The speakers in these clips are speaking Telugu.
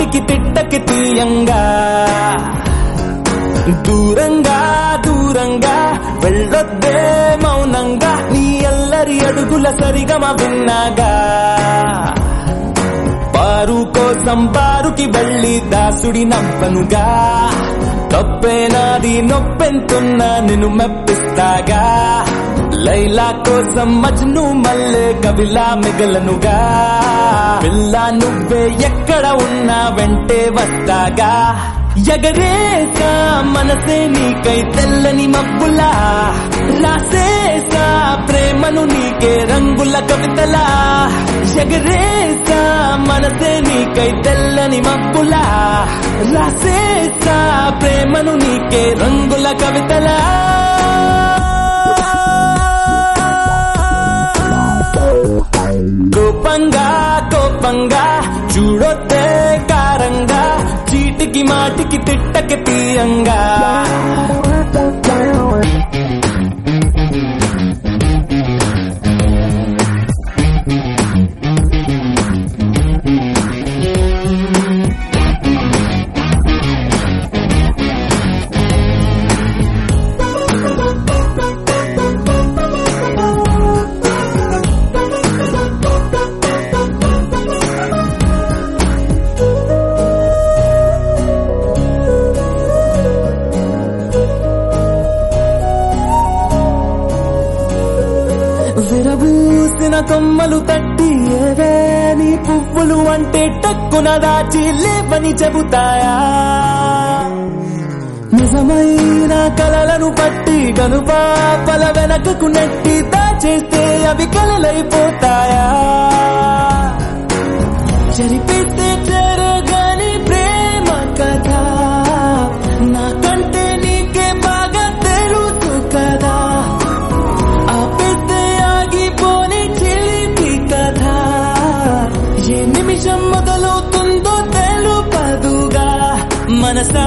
మాటికి తిట్టకి తీయంగా దూరంగా దూరంగా వెళ్ళొద్దే మౌనంగా నీ అల్లరి అడుగుల సరిగమ విన్నాగా పారు కోసం పారుకి వెళ్ళి దాసుడి నవ్వనుగా తప్పే నాది నొప్పెంతున్నా నిన్ను మెప్పిస్తాగా లైలా కోసం మజ్ను మల్లె కవిలా మిగలనుగా పిల్ల నువ్వే ఎక్కడ ఉన్నా వెంటే వస్తాగా ఎగరేసా మనసే నీకై తెల్లని మబ్బులా రాసేసా ప్రేమను నీకే రంగుల కవితలా ఎగరేసా మనసే నీకై తెల్లని మబ్బులా రాసేసా ప్రేమను నీకే రంగుల కవితలా కోపంగా కోపంగా చూడొద్దే కారంగా చీటికి మాటికి తిట్టకి తీయంగా విరబూసిన కొమ్మలు తట్టి ఏవే నీ పువ్వులు అంటే టక్కున దాచి లేవని చెబుతాయా నిజమైన కలలను పట్టి గనుపాపల వెనకకు నెట్టి దాచేస్తే అవి కలలైపోతాయా జరిపితే జరగని ప్రేమ కథ నాకంటే నీకే బాగా తెలుసు కదా ఆపేస్తే ఆగిపోని చిలిపి కథ ఏ నిమిషం మొదలవుతుందో తెలుపదుగా మనసా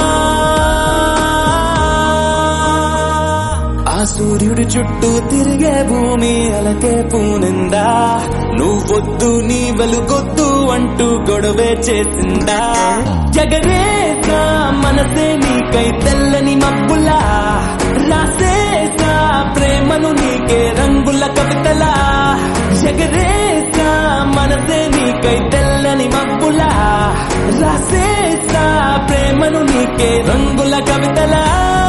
ఆ సూర్యుడి చుట్టూ తిరిగే భూమి అలకే పూనిందా నువ్వొద్దు నీ వెలుగొద్దు అంటూ గొడవే చేసిందా జగరేసా మనసే నీకై తెల్లని మబ్బులా రాసేసా ప్రేమను నీకే రంగుల కవితలా జగరేసా మనసే నీకై తెల్లని మబ్బులా రాసేసా ప్రేమను నీకే రంగుల కవితలా